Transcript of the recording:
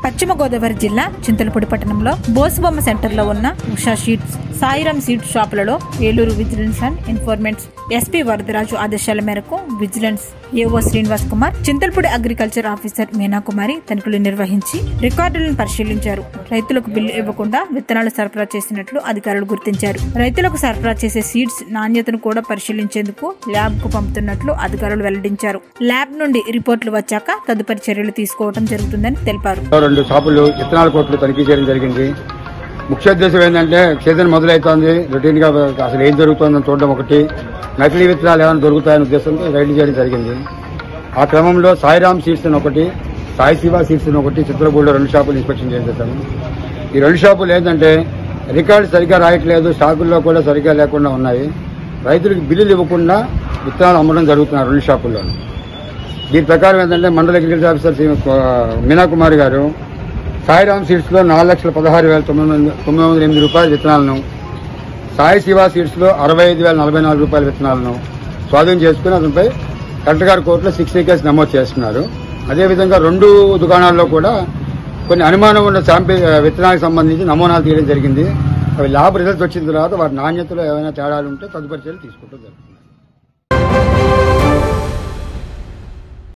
పశ్చిమ గోదావరి జిల్లా చింతలపూడి పట్టణంలో బోసుబొమ్మ సెంటర్ లో ఉన్న ఉషా షీట్స్ సాయిరామ్ సీడ్ షాపులలో Eluru vigilance and informants SP Varadaraju ఆదేశాల మేరకు vigilance AO Srinivas Kumar Chintalapudi agriculture officer Meenakumari తనిఖీలు నిర్వహించి రికార్డులను పరిశీలించారు రైతులకు బిల్లు ఇవ్వకుండా విత్తనాలు సరఫరా చేసినట్లు అధికారులు గుర్తించారు రైతులకు సరఫరా చేసే సీడ్స్ నాణ్యతను కూడా పరిశీలించేందుకు ల్యాబ్ కు పంపుతున్నట్లు అధికారులు వెల్లడించారు ల్యాబ్ నుండి రిపోర్టులు వచ్చాక తదుపరి చర్యలు తీసుకోవడం జరుగుతుందని తెలిపారు రెండు షాపులు ఇత్తనాల కోట్లు తనిఖీ చేయడం జరిగింది ముఖ్య ఉద్దేశం ఏంటంటే సీజన్ మొదలవుతోంది రొటీన్ గా అసలు ఏం జరుగుతుందని చూడడం ఒకటి నకిలీ విత్తనాలు ఏమైనా దొరుకుతాయనే ఉద్దేశంతో రైడ్ చేయడం జరిగింది ఆ క్రమంలో సాయిరామ్ సీడ్స్ అని ఒకటి సాయి శివ సీడ్స్ అని ఒకటి చిత్రపూడిలో రెండు షాపులు ఇన్స్పెక్షన్ చేసేసాము ఈ రెండు షాపులు ఏంటంటే రికార్డు సరిగ్గా రాయట్లేదు స్టాకుల్లో కూడా సరిగ్గా లేకుండా ఉన్నాయి రైతులకు బిల్లులు ఇవ్వకుండా విత్తనాలు అమ్మడం జరుగుతున్నారు రెండు షాపుల్లో దీని ప్రకారం ఏంటంటే మండల అగ్రికల్చర్ ఆఫీసర్ శ్రీ మీనాకుమారి గారు సాయిరామ్ సీడ్స్ లో నాలుగు లక్షల పదహారు వేల తొమ్మిది వందల తొమ్మిది వందల ఎనిమిది రూపాయల విత్తనాలను సాయి శివ సీడ్స్ లో అరవై ఐదు వేల నలభై నాలుగు రూపాయల విత్తనాలను స్వాధీనం చేసుకుని అతనిపై కలెక్టర్ గారి కోర్టులో సిక్స్ కేసు నమోదు చేస్తున్నారు అదేవిధంగా రెండు దుకాణాల్లో కూడా కొన్ని అనుమానం ఉన్న శాంపిల్ విత్తనాలకు సంబంధించి నమూనాలు తీయడం జరిగింది అవి ల్యాబ్ రిజల్ట్స్ వచ్చిన తర్వాత వాటి నాణ్యతలో ఏమైనా తేడాలు ఉంటే తదుపరి చర్యలు తీసుకుంటూ జరుగుతుంది